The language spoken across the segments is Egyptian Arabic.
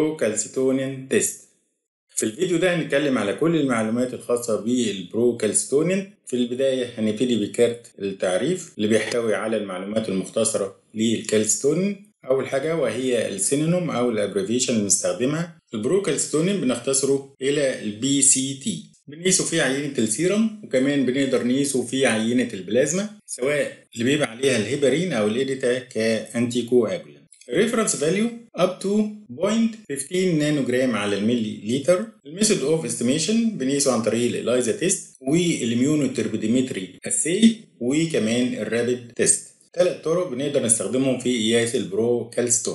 بروكالسيتونين تيست في الفيديو ده هنتكلم على كل المعلومات الخاصة بالبروكالسيتونين في البداية هنبتدي بكارت التعريف اللي بيحتوي على المعلومات المختصرة للكالسيتونين أول حاجة وهي السينونيم أو الأبريفيشن اللي بنستخدمها البروكالسيتونين بنختصره إلى البي سي تي بنقيسه في عينة السيرم وكمان بنقدر نقيسه في عينة البلازما سواء اللي بيبقى عليها الهيبرين أو الإيديتا كأنتي كواجولانت الريفرنس فاليو up to 0.15 نانوجرام على الملي لتر الميثود اوف استيميشن بنقيسه عن طريق الإلايزا تيست والإميونوتربيديمتري اسي وكمان الرابيد تيست ثلاث طرق بنقدر نستخدمهم في قياس البرو كالستون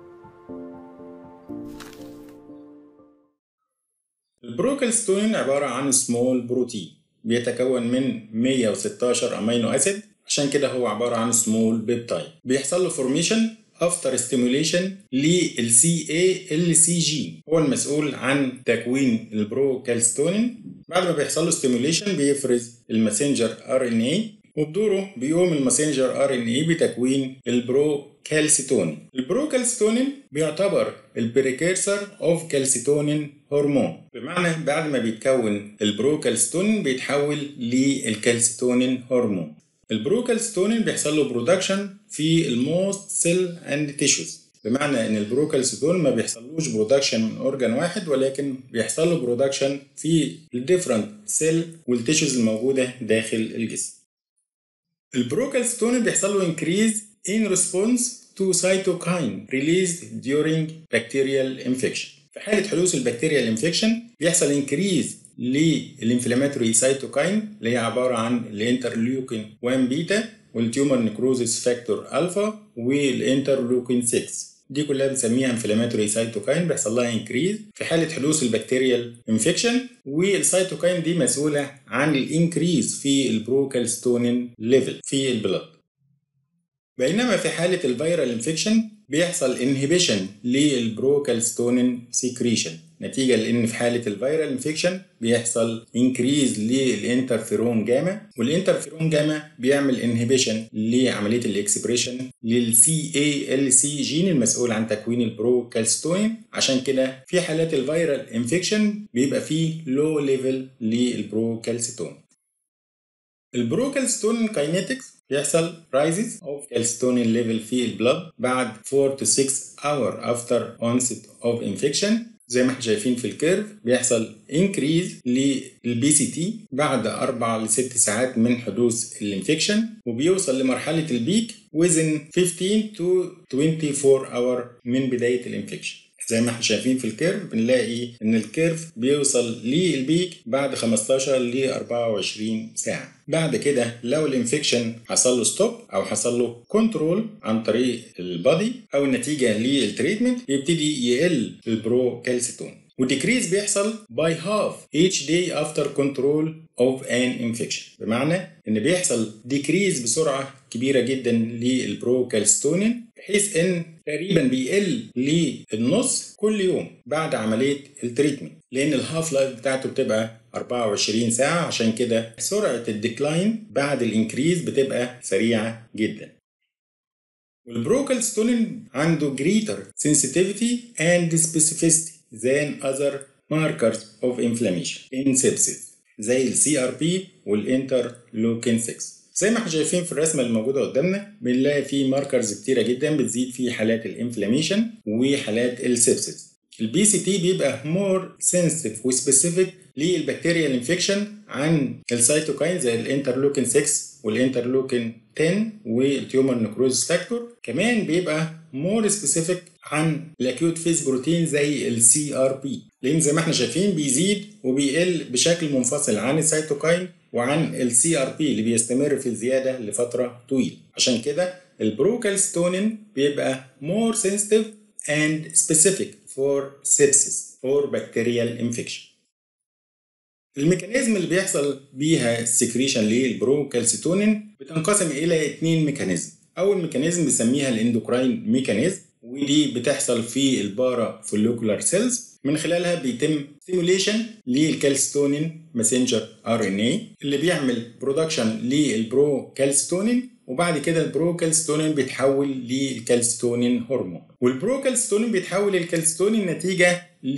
البروكالستون عبارة عن سمول بروتين بيتكون من 116 امينو اسيد عشان كده هو عبارة عن سمول بيبتايد بيحصل له فورميشن افتر ستيموليشن للسي اي ال سي جي هو المسؤول عن تكوين البروكالستونين بعد ما بيحصل له ستيموليشن بيفرز الماسنجر ار ان اي وبدوره بيقوم الماسنجر ار ان اي بتكوين البرو كالسيتونين البروكالسيتونين بيعتبر البريكيرسر اوف كالسيتونين هرمون بمعنى بعد ما بيتكون البروكالسيتونين بيتحول للكالسيتونين هرمون البروكالسيتونين بيحصل له برودكشن في الموست سيل اند تيشوز بمعنى ان البروكالسيتون ما بيحصلوش برودكشن من اورجان واحد ولكن بيحصل له برودكشن في الديفرنت سيل والتيشوز الموجوده داخل الجسم البروكالسيتونين بيحصل له increase in response to cytokine released during bacterial infection في حالة حدوث البكتيريال انفكشن بيحصل انكريز للانفلاماتوري سايتوكاين اللي هي عبارة عن الانترليوكين 1 بيتا والتيومر نكروزيس فاكتور الفا والانترليوكين 6 دي كلها بنسميها انفلاماتوري سايتوكاين بيحصل لها انكريز في حاله حدوث البكتيريال انفكشن والسايتوكاين دي مسؤوله عن الانكريز في البروكالستونين ليفل في البلد بينما في حاله الفيرال انفكشن بيحصل انهبيشن للبروكالستونين سيكريشن نتيجة لأن في حالة الفيرال انفكشن بيحصل انكريز للانترفيرون جاما والانترفيرون جاما بيعمل انهبيشن لعملية الاكسبريشن للسي اي ال سي جين المسؤول عن تكوين البروكالستونين عشان كده في حالات الفيرال انفكشن بيبقى فيه لو ليفل للبروكالستون البروكالستون كاينيتكس بيحصل rises of calcitonin level في البلد بعد 4 to 6 hour after onset of infection زي ما احنا شايفين في الكيرف بيحصل انكريز للبي سي تي بعد 4 ل 6 ساعات من حدوث الانفكشن وبيوصل لمرحله البيك within 15 to 24 اور من بدايه الانفكشن زي ما احنا شايفين في الكيرف بنلاقي ان الكيرف بيوصل للبيك بعد 15 ل 24 ساعه بعد كده لو الانفكشن حصل له ستوب او حصل له كنترول عن طريق البادي او النتيجه للتريتمنت يبتدي يقل البروكالسيتون وديكريز بيحصل باي هاف each day after control of an infection بمعنى ان بيحصل ديكريز بسرعه كبيره جدا للبروكالستونين بحيث ان تقريبا بيقل للنص كل يوم بعد عمليه التريتمنت لان الهاف لايف بتاعته بتبقى 24 ساعه عشان كده سرعه الديكلاين بعد الانكريز بتبقى سريعه جدا والبروكالستونين عنده greater sensitivity and specificity than other markers of inflammation in sepsis زي السي ار بي والانترلوكين 6 زي ما احنا شايفين في الرسمه اللي موجوده قدامنا بنلاقي في ماركرز كتيره جدا بتزيد في حالات الانفلاميشن وحالات السبسس البي سي تي بيبقى مور سنسيتيف وسبيسيفيك للبكتيريال انفكشن عن السيتوكاين زي الانترلوكين 6 والانترلوكين 10 والتيومر نكروز فاكتور كمان بيبقى مور سبيسيفيك عن الاكيوت فيز بروتين زي السي ار بي لان زي ما احنا شايفين بيزيد وبيقل بشكل منفصل عن السيتوكاين وعن السي ار بي اللي بيستمر في الزياده لفتره طويله عشان كده البروكالستونين بيبقى more sensitive and specific for sepsis or bacterial infection الميكانيزم اللي بيحصل بيها السكريشن للبروكالسيتونين بتنقسم الى اتنين ميكانيزم اول ميكانيزم بنسميها الاندوكراين ميكانيزم ودي بتحصل في البارا فوليكولار سيلز من خلالها بيتم ستيموليشن للكالستونين ماسنجر ار ان اي اللي بيعمل برودكشن للبروكالستونين وبعد كده البروكالستونين بيتحول للكالستونين هرمون والبروكالستونين بيتحول للكالستونين نتيجه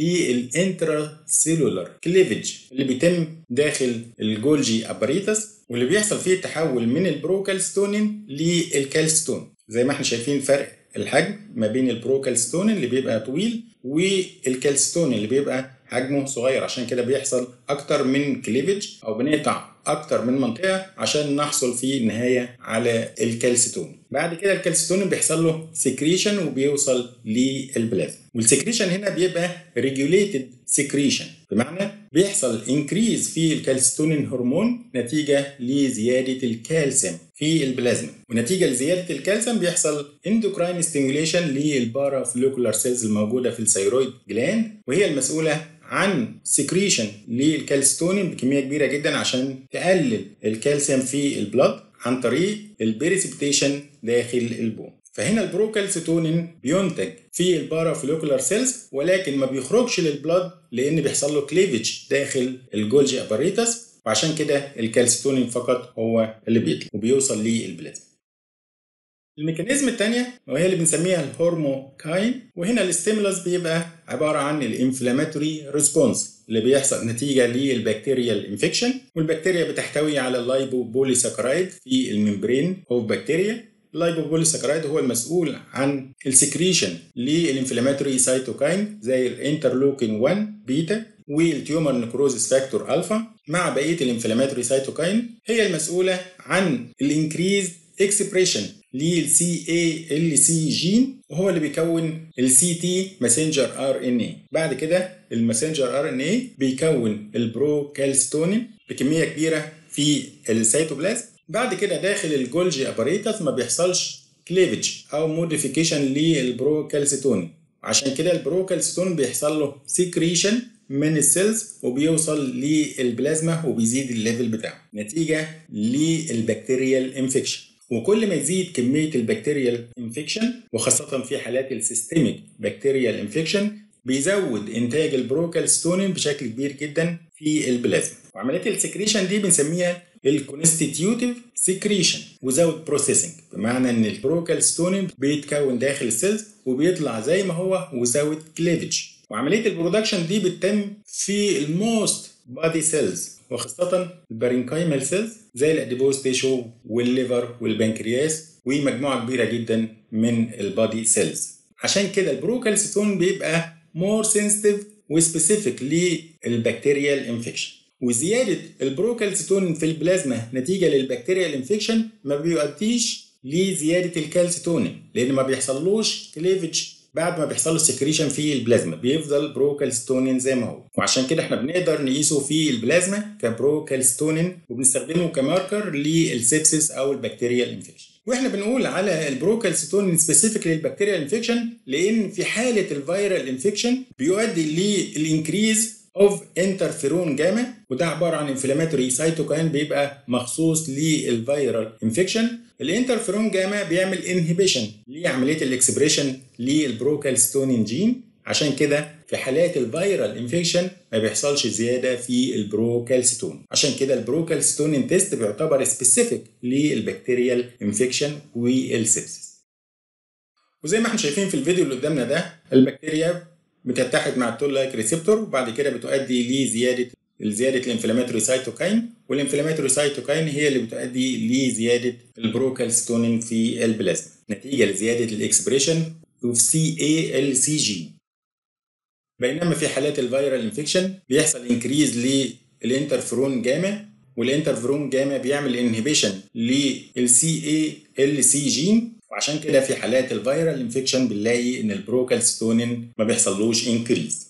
للانترا سيلولار كليفج اللي بيتم داخل الجولجي اباريتس واللي بيحصل فيه تحول من البروكالستونين للكالستون زي ما احنا شايفين فرق الحجم ما بين البروكالستونين اللي بيبقى طويل والكالستونين اللي بيبقى حجمه صغير عشان كده بيحصل اكتر من كليفج او بنقطع اكتر من منطقه عشان نحصل في النهايه على الكالستون بعد كده الكالستون بيحصل له سكريشن وبيوصل للبلازما والسكريشن هنا بيبقى ريجوليتد سكريشن بمعنى بيحصل انكريز في الكالستونين هرمون نتيجه لزياده الكالسيوم في البلازما ونتيجه لزياده الكالسيوم بيحصل اندوكراين ستيميوليشن للبارا فلوكولار سيلز الموجوده في الثيرويد جلاند وهي المسؤوله عن سكريشن للكالستونين بكميه كبيره جدا عشان تقلل الكالسيوم في البلد عن طريق البريسبتيشن داخل البون فهنا البروكالسيتونين بينتج في البارافلوكولار سيلز ولكن ما بيخرجش للبلد لان بيحصل له كليفج داخل الجولجي اباريتس وعشان كده الكالسيتونين فقط هو اللي بيطلع وبيوصل للبلازما الميكانيزم الثانية وهي اللي بنسميها الهرموكاين وهنا الاستيمولاس بيبقى عبارة عن الانفلاماتوري ريسبونس اللي بيحصل نتيجة للبكتيريال انفكشن والبكتيريا بتحتوي على اللايبوبوليساكرايد في الممبرين اوف بكتيريا اللايبوبوليساكرايد هو المسؤول عن السكريشن للانفلاماتوري سايتوكاين زي الانترلوكين 1 بيتا والتيومر نكروزس فاكتور الفا مع بقيه الانفلاماتوري سايتوكاين هي المسؤوله عن الانكريز اكسبريشن للسي اي ال سي جين وهو اللي بيكون السي تي ماسنجر ار ان اي بعد كده الماسنجر ار ان اي بيكون البروكالستونين بكميه كبيره في السيتوبلازم بعد كده داخل الجولجي اباريتس ما بيحصلش كليفج او موديفيكيشن للبروكالستونين عشان كده البروكالستون بيحصل له سكريشن من السيلز وبيوصل للبلازما وبيزيد الليفل بتاعه نتيجه للبكتيريال انفكشن وكل ما يزيد كميه البكتيريال انفكشن وخاصه في حالات السيستميك بكتيريال انفكشن بيزود انتاج البروكالستونين بشكل كبير جدا في البلازما وعمليه السكريشن دي بنسميها الكونستيتيوتيف سكريشن وزود بروسيسنج بمعنى ان البروكالستونين بيتكون داخل السيلز وبيطلع زي ما هو وزود كليفج وعمليه البرودكشن دي بتتم في الموست بادي سيلز وخاصة البارينكايمال سيلز زي الاديبوز تيشو والليفر والبنكرياس ومجموعة كبيرة جدا من البادي سيلز عشان كده البروكالستون بيبقى مور سنسيتيف وسبيسيفيك للبكتيريال انفكشن وزيادة البروكالستون في البلازما نتيجة للبكتيريال انفكشن ما بيؤديش لزيادة الكالسيتونين لأن ما بيحصلوش كليفج بعد ما بيحصل له سكريشن في البلازما بيفضل بروكالستونين زي ما هو وعشان كده احنا بنقدر نقيسه في البلازما كبروكالستونين وبنستخدمه كماركر للسيبسيس او البكتيريال انفكشن واحنا بنقول على البروكالستونين سبيسيفيك للبكتيريال انفكشن لان في حاله الفيرال انفكشن بيؤدي للانكريز اوف انترفيرون جاما وده عباره عن انفلاماتوري سايتوكاين بيبقى مخصوص للفيرال انفكشن الانترفيرون جاما بيعمل انهبيشن لعمليه الاكسبريشن للبروكالستونين جين عشان كده في حالات الفيرال انفكشن ما بيحصلش زياده في البروكالستون عشان كده البروكالستونين تيست بيعتبر سبيسيفيك للبكتيريال انفكشن والسبسس وزي ما احنا شايفين في الفيديو اللي قدامنا ده البكتيريا بتتحد مع التول لايك ريسبتور وبعد كده بتؤدي لزياده زياده الانفلاماتوري سايتوكاين والانفلاماتوري سايتوكاين هي اللي بتؤدي لزياده البروكالستونين في البلازما نتيجه لزياده الاكسبريشن اوف سي اي ال سي جي بينما في حالات الفيرال انفكشن بيحصل انكريز للانترفيرون جاما والانترفيرون جاما بيعمل انهبيشن للسي اي ال سي جين وعشان كده في حالات الفيرال انفكشن بنلاقي ان البروكالستونين ما بيحصلوش انكريز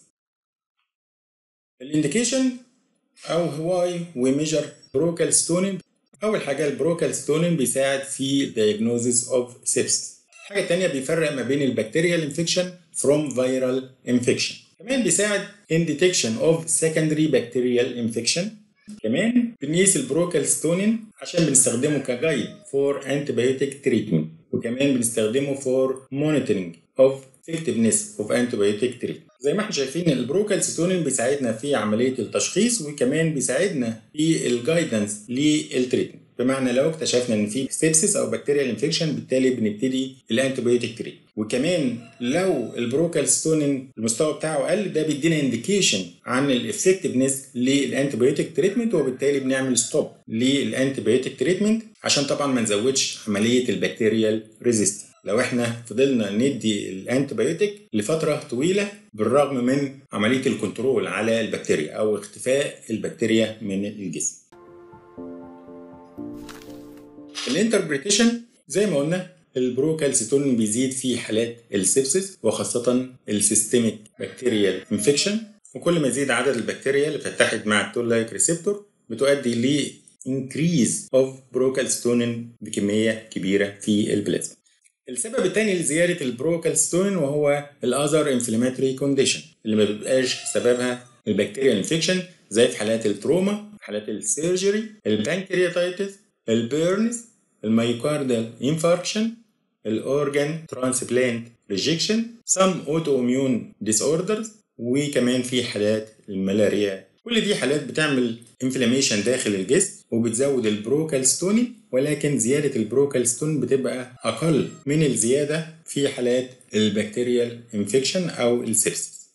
الانديكيشن او هواي وميجر بروكالستونين اول حاجه البروكالستونين بيساعد في diagnosis of sepsis حاجه تانية بيفرق ما بين البكتيريال انفكشن from viral infection كمان بيساعد in detection of secondary bacterial infection كمان بنقيس البروكالستونين عشان بنستخدمه كجايد فور antibiotic treatment وكمان بنستخدمه فور monitoring of effectiveness of antibiotic treatment زي ما احنا شايفين البروكالستونين بيساعدنا في عمليه التشخيص وكمان بيساعدنا في الجايدنس للتريتمنت بمعنى لو اكتشفنا ان في سيبسيس او بكتيريال انفكشن بالتالي بنبتدي الانتيبيوتيك تريت وكمان لو البروكالستونين المستوى بتاعه قل ده بيدينا انديكيشن عن الافكتفنس للانتيبيوتيك تريتمنت وبالتالي بنعمل ستوب للانتيبيوتيك تريتمنت عشان طبعا ما نزودش عمليه البكتيريال ريزيستنس لو احنا فضلنا ندي الانتيبيوتيك لفتره طويله بالرغم من عمليه الكنترول على البكتيريا او اختفاء البكتيريا من الجسم. الانتربريتيشن زي ما قلنا البروكالسيتون بيزيد في حالات السبسس وخاصه السيستميك بكتيريال انفكشن وكل ما يزيد عدد البكتيريا اللي بتتحد مع التول لايك ريسبتور بتؤدي ل increase of بروكالستونين بكميه كبيره في البلازما. السبب الثاني لزياده البروكالستونين وهو الاذر انفلاماتوري كونديشن اللي ما بيبقاش سببها البكتيريا انفكشن زي في حالات التروما حالات السيرجري البانكرياتايتس البيرنز الميوكاردال انفاركشن الاورجان ترانسبلانت ريجكشن سم اوتو اميون ديس اوردرز وكمان في حالات الملاريا كل دي حالات بتعمل انفلاميشن داخل الجسم وبتزود البروكالستونين ولكن زيادة البروكالستون بتبقى أقل من الزيادة في حالات البكتيريال انفكشن أو السبسس.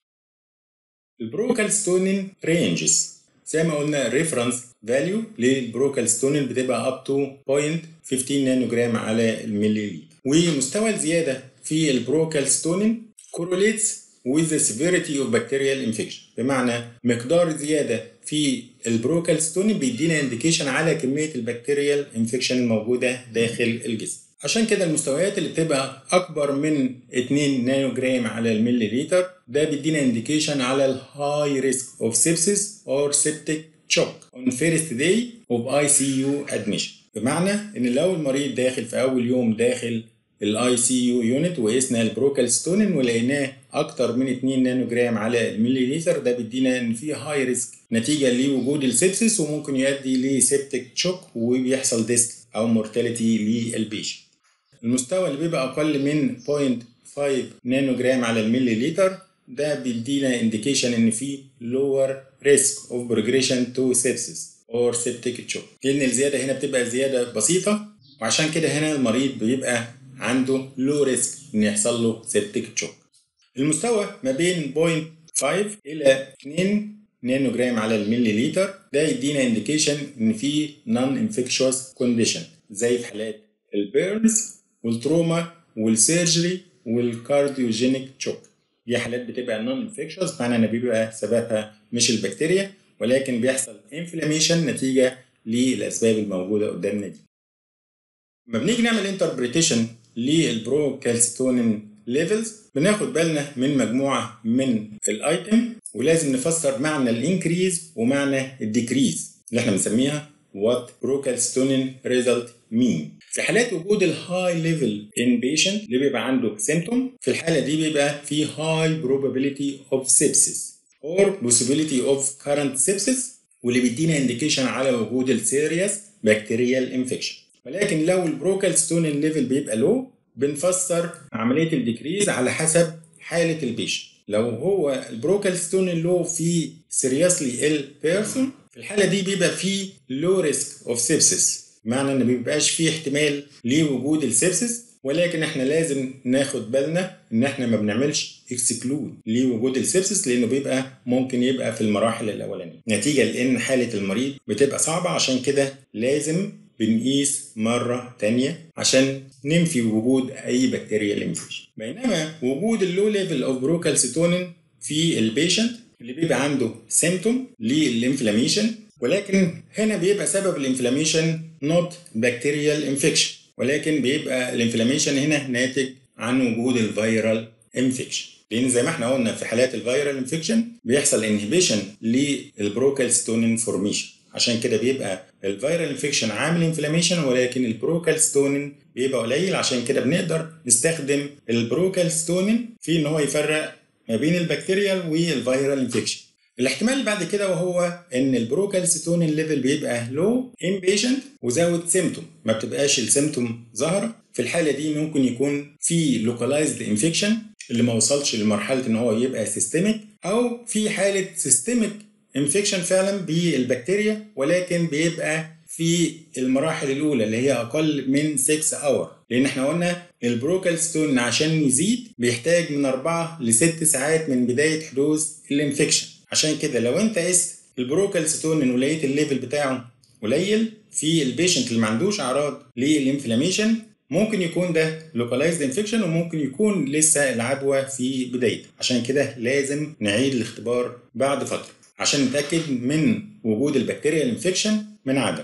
البروكالستونين رينجز زي ما قلنا ريفرنس فاليو للبروكالستونين بتبقى اب تو 0.15 نانو جرام على الملي لتر ومستوى الزيادة في البروكالستونين كوروليتس with the severity of bacterial infection بمعنى مقدار زيادة في البروكالستونين بيدينا انديكيشن على كمية البكتيريال انفكشن الموجودة داخل الجسم عشان كده المستويات اللي بتبقى اكبر من 2 نانو جرام على الملي لتر ده بيدينا انديكيشن على الهاي ريسك اوف سيبسيس اور سيبتيك تشوك اون فيرست داي اوف اي سي يو ادميشن بمعنى ان لو المريض داخل في اول يوم داخل الاي سي يو يونت وقسنا البروكالستونين ولقيناه اكتر من 2 نانو جرام على الملي لتر ده بيدينا ان في هاي ريسك نتيجه لوجود السبسس وممكن يؤدي لسيبتيك تشوك وبيحصل ديسك او مورتاليتي للبيشنت المستوى اللي بيبقى اقل من 0.5 نانو جرام على الملي لتر ده بيدينا انديكيشن ان في lower risk of progression to sepsis or septic shock لان الزياده هنا بتبقى زياده بسيطه وعشان كده هنا المريض بيبقى عنده لو ريسك ان يحصل له سيبتيك تشوك المستوى ما بين 0.5 الى 2 نانو جرام على الملي لتر ده يدينا انديكيشن ان في نون انفكشوس كونديشن زي في حالات البيرنز والتروما والسيرجري والكارديوجينيك تشوك دي حالات بتبقى نون انفكشوس معنى ان بيبقى سببها مش البكتيريا ولكن بيحصل انفلاميشن نتيجه للاسباب الموجوده قدامنا دي لما بنيجي نعمل انتربريتيشن للبروكالسيتونين ليفلز بناخد بالنا من مجموعه من الايتم ولازم نفسر معنى الانكريز ومعنى الديكريز اللي احنا بنسميها وات بروكالسيتونين ريزلت مين في حالات وجود الهاي ليفل ان بيشنت اللي بيبقى عنده سيمتوم في الحاله دي بيبقى في هاي probability of sepsis or possibility of current sepsis واللي بيدينا انديكيشن على وجود السيريس بكتيريال انفكشن ولكن لو البروكالستونين ليفل بيبقى لو بنفسر عمليه الديكريز على حسب حاله البيشنت لو هو البروكالستونين لو في سيريسلي ال بيرسون في الحاله دي بيبقى في لو ريسك اوف سيبسيس معنى ان ما بيبقاش في احتمال لوجود السيبسيس ولكن احنا لازم ناخد بالنا ان احنا ما بنعملش اكسكلود لوجود السيبسيس لانه بيبقى ممكن يبقى في المراحل الاولانيه نتيجه لان حاله المريض بتبقى صعبه عشان كده لازم بنقيس مرة تانية عشان ننفي وجود أي بكتيريا انفكشن بينما وجود اللو ليفل اوف بروكالسيتونين في البيشنت اللي بيبقى عنده سيمتوم للانفلاميشن ولكن هنا بيبقى سبب الانفلاميشن نوت بكتيريال انفكشن ولكن بيبقى الانفلاميشن هنا ناتج عن وجود الفيرال انفكشن لان زي ما احنا قلنا في حالات الفيرال انفكشن بيحصل انهبيشن للبروكالستونين فورميشن عشان كده بيبقى الفيرال انفكشن عامل انفلاميشن ولكن البروكالستونين بيبقى قليل عشان كده بنقدر نستخدم البروكالستونين في ان هو يفرق ما بين البكتيريال والفيرال انفكشن الاحتمال اللي بعد كده وهو ان البروكالستونين ليفل بيبقى لو ان بيشنت وزود سيمتوم ما بتبقاش السيمتوم ظاهره في الحاله دي ممكن يكون في لوكالايزد انفكشن اللي ما وصلش لمرحله ان هو يبقى سيستميك او في حاله سيستميك انفكشن فعلا بالبكتيريا ولكن بيبقى في المراحل الاولى اللي هي اقل من 6 اور لان احنا قلنا البروكالستون عشان يزيد بيحتاج من 4 ل 6 ساعات من بدايه حدوث الانفكشن عشان كده لو انت قست البروكالستون ولقيت الليفل بتاعه قليل في البيشنت اللي ما عندوش اعراض للانفلاميشن ممكن يكون ده لوكالايزد انفكشن وممكن يكون لسه العدوى في بدايته عشان كده لازم نعيد الاختبار بعد فتره عشان نتاكد من وجود البكتيريا الانفكشن من عدم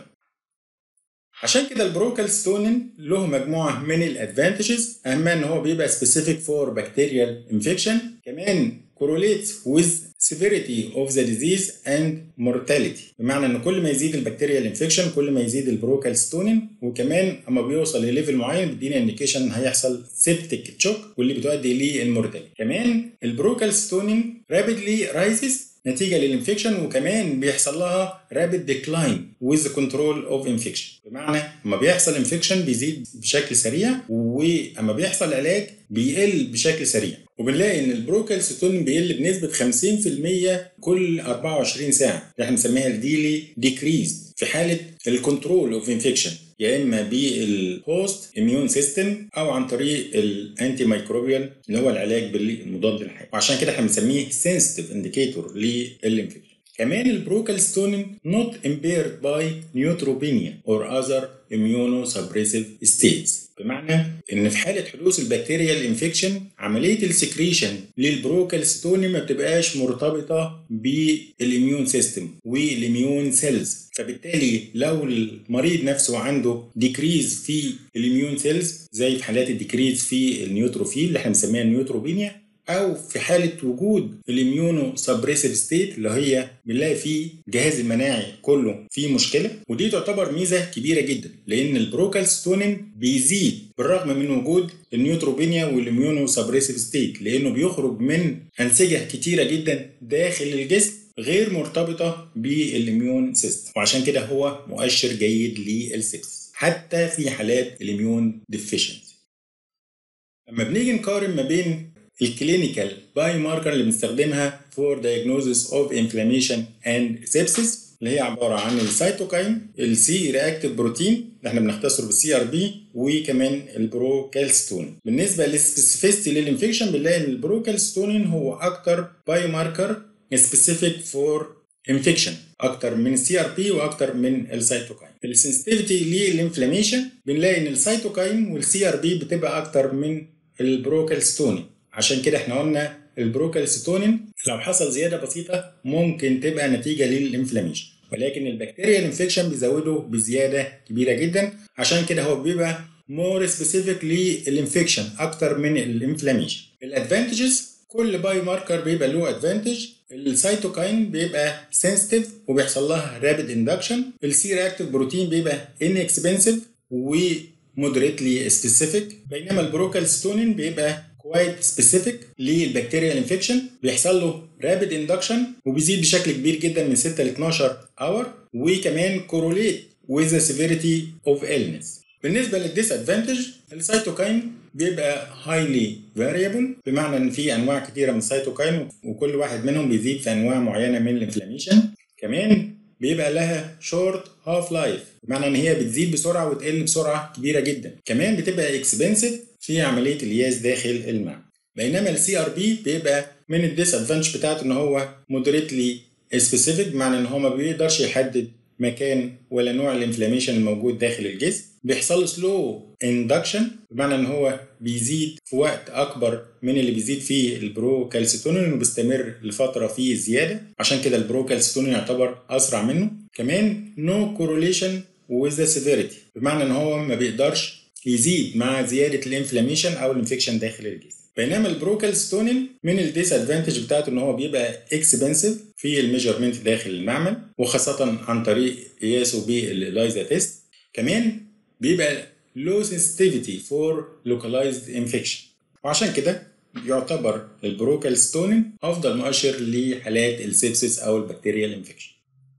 عشان كده البروكال ستونين له مجموعه من الادفانتجز اهمها ان هو بيبقى سبيسيفيك فور بكتيريال انفكشن كمان correlates with severity of the disease and mortality بمعنى ان كل ما يزيد البكتيريا الانفكشن كل ما يزيد البروكال ستونين وكمان اما بيوصل لليفل معين بيدينا انديكيشن هيحصل سيبتيك تشوك واللي بتؤدي للمورتاليتي كمان البروكال ستونين rapidly rises نتيجة للانفكشن وكمان بيحصل لها رابid ديكلاين with كنترول اوف انفكشن بمعنى لما بيحصل انفكشن بيزيد بشكل سريع واما بيحصل علاج بيقل بشكل سريع وبنلاقي ان البروكال ستون بيقل بنسبة 50% كل 24 ساعة اللي احنا بنسميها الديلي ديكريز في حالة الكنترول اوف انفكشن يا اما بالهوست اميون سيستم او عن طريق الانتي مايكروبيال اللي هو العلاج بالمضاد الحيوي وعشان كده احنا بنسميه سنسيتيف انديكيتور للانفكشن كمان البروكال ستونين not impaired by neutropenia or other immunosuppressive states بمعنى ان في حاله حدوث البكتيريا الانفكشن عمليه السكريشن للبروكال ستونين ما بتبقاش مرتبطه بالاميون سيستم والاميون سيلز فبالتالي لو المريض نفسه عنده ديكريز في الاميون سيلز زي في حالات الديكريز في النيوتروفيل اللي احنا بنسميها النيوتروبينيا او في حاله وجود الاميونو سبريسيف ستيت اللي هي بنلاقي فيه الجهاز المناعي كله فيه مشكله ودي تعتبر ميزه كبيره جدا لان البروكال ستونين بيزيد بالرغم من وجود النيوتروبينيا والاميونو سبريسيف ستيت لانه بيخرج من انسجه كتيره جدا داخل الجسم غير مرتبطه بالاميون سيستم وعشان كده هو مؤشر جيد للسبس حتى في حالات الاميون ديفيشنسي لما بنيجي نقارن ما بين الكلينيكال باي ماركر اللي بنستخدمها فور diagnosis اوف انفلاميشن اند سيبسيس اللي هي عباره عن السيتوكاين السي رياكتيف بروتين اللي احنا بنختصره بالسي ار بي وكمان البروكالستون بالنسبه للسبيسيفيستي للانفكشن بنلاقي ان البروكالستونين هو اكتر باي ماركر سبيسيفيك فور انفكشن اكتر من السي ار بي واكتر من السيتوكاين السنسيتيفيتي للانفلاميشن بنلاقي ان السيتوكاين والسي ار بي بتبقى اكتر من البروكالستونين عشان كده احنا قلنا البروكالستونين لو حصل زياده بسيطه ممكن تبقى نتيجه للانفلاميشن ولكن البكتيريا الانفكشن بيزوده بزياده كبيره جدا عشان كده هو بيبقى مور سبيسيفيك للانفكشن اكتر من الانفلاميشن الادفانتجز كل باي ماركر بيبقى له ادفانتج السيتوكاين بيبقى سنسيتيف وبيحصل لها رابيد اندكشن السي رياكتيف بروتين بيبقى ان اكسبنسيف ومودريتلي سبيسيفيك بينما البروكالستونين بيبقى كوايت سبيسيفيك للبكتيريا انفكشن بيحصل له رابيد اندكشن وبيزيد بشكل كبير جدا من 6 ل 12 اور وكمان كوروليت with the severity of illness بالنسبه للديس ادفانتج السيتوكاين بيبقى هايلي فاريبل بمعنى ان في انواع كتيره من السيتوكاين وكل واحد منهم بيزيد في انواع معينه من الانفلاميشن كمان بيبقى لها شورت هاف لايف بمعنى ان هي بتزيد بسرعه وتقل بسرعه كبيره جدا كمان بتبقى اكسبنسيف في عمليه الياس داخل المعمل بينما السي ار بي بيبقى من الديس ادفانتج بتاعته ان هو مودريتلي سبيسيفيك بمعنى ان هو ما بيقدرش يحدد مكان ولا نوع الانفلاميشن الموجود داخل الجسم بيحصل له سلو اندكشن بمعنى ان هو بيزيد في وقت اكبر من اللي بيزيد فيه البروكالسيتونين وبيستمر لفتره فيه زياده عشان كده البروكالسيتونين يعتبر اسرع منه كمان نو كوروليشن with the severity بمعنى ان هو ما بيقدرش يزيد مع زياده الانفلاميشن او الانفكشن داخل الجسم بينما البروكالستونين من الديس ادفانتج بتاعته ان هو بيبقى اكسبنسيف في الميجرمنت داخل المعمل وخاصه عن طريق قياسه بالالايزا تيست كمان بيبقى low sensitivity for localized infection وعشان كده يعتبر البروكالستونين افضل مؤشر لحالات السيبسيس او البكتيريال انفكشن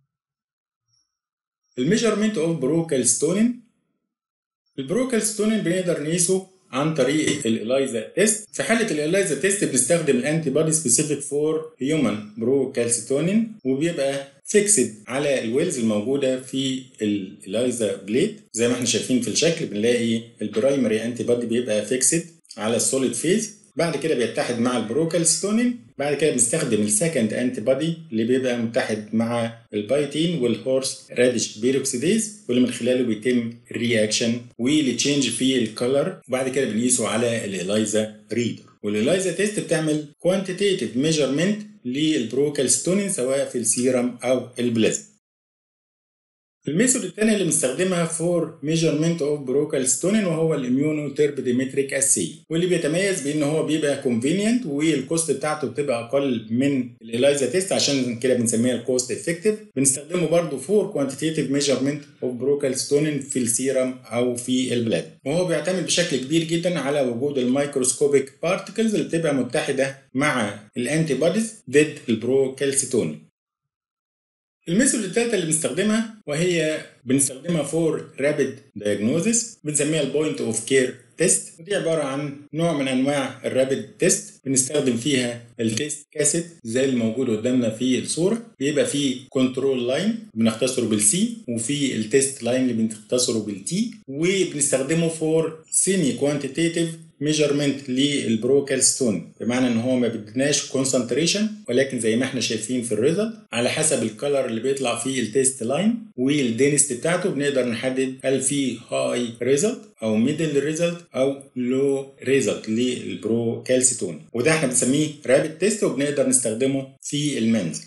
الميجرمنت اوف بروكالستونين البروكالستونين بنقدر نقيسه عن طريق الإلايزا تيست في حالة الإلايزا تيست بنستخدم الأنتي بودي سبيسيفيك فور هيومن بروكالسيتونين وبيبقى فيكسد على الويلز الموجوده في الإلايزا بليد زي ما احنا شايفين في الشكل بنلاقي البرايمري انتي بودي بيبقى فيكسد على السوليد فيز بعد كده بيتحد مع البروكالستونين بعد كده بنستخدم السكند انتي بودي اللي بيبقى متحد مع البايتين والهورس راديش بيروكسيديز واللي من خلاله بيتم الرياكشن والتشينج في الكولر وبعد كده بنقيسه على الإلايزا ريدر والإلايزا تيست بتعمل كوانتيتيف ميجرمنت للبروكالستونين سواء في السيرم او البلازما الميثود الثانيه اللي بنستخدمها فور ميجرمنت اوف بروكالستونين وهو الاميونو تيربيديمتريك اسي واللي بيتميز بان هو بيبقى كونفينينت والكوست بتاعته بتبقى اقل من الاليزا تيست عشان كده بنسميها الكوست افكتيف بنستخدمه برضه فور كوانتيتيف ميجرمنت اوف بروكالستونين في السيرم او في البلاد وهو بيعتمد بشكل كبير جدا على وجود الميكروسكوبيك بارتكلز اللي بتبقى متحده مع الانتي بوديز ضد البروكالستونين الميثود الثالثة اللي بنستخدمها وهي بنستخدمها فور رابيد دايجنوزيس بنسميها البوينت اوف كير تيست ودي عبارة عن نوع من أنواع الرابيد تيست بنستخدم فيها التيست كاسيت زي اللي موجود قدامنا في الصورة بيبقى فيه كنترول لاين بنختصره بالسي وفي التيست لاين اللي بنختصره بالتي وبنستخدمه فور سيمي كوانتيتيف ميجرمنت للبروكالستون بمعنى ان هو ما بيديناش كونسنتريشن ولكن زي ما احنا شايفين في الريزلت على حسب الكلر اللي بيطلع فيه التيست لاين والدينست بتاعته بنقدر نحدد هل في هاي ريزلت او ميدل ريزلت او لو ريزلت للبروكالستون وده احنا بنسميه رابid تيست وبنقدر نستخدمه في المنزل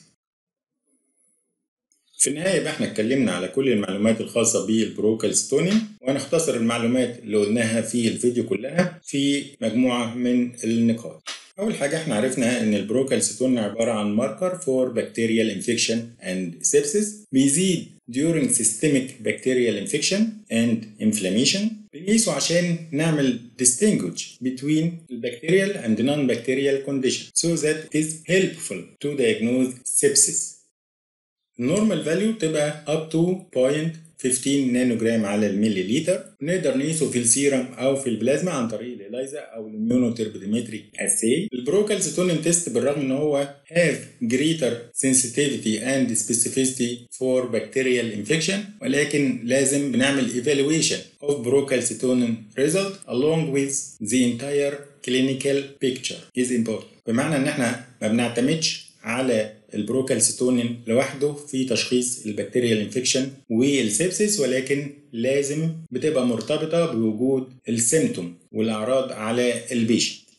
في النهاية يبقى احنا اتكلمنا على كل المعلومات الخاصة بالبروكالستونين وهنختصر المعلومات اللي قلناها في الفيديو كلها في مجموعة من النقاط. أول حاجة احنا عرفنا إن البروكالستون عبارة عن ماركر for bacterial infection and sepsis بيزيد during systemic bacterial infection and inflammation بنقيسه عشان نعمل distinguish between bacterial and non-bacterial condition so that it is helpful to diagnose sepsis. النورمال فاليو بتبقى up to 0.15 نانو جرام على الملي لتر نقدر نقيسه في السيرم او في البلازما عن طريق الاليزا او الاميونو تربيديمتريك اسي البروكالستونين تيست بالرغم ان هو have greater sensitivity and specificity for bacterial infection ولكن لازم بنعمل evaluation of procalcitonin result along with the entire clinical picture is important بمعنى ان احنا ما بنعتمدش على البروكالستونين لوحده في تشخيص البكتيريال انفكشن والسيبسيس ولكن لازم بتبقى مرتبطه بوجود السيمتوم والاعراض على البيشنت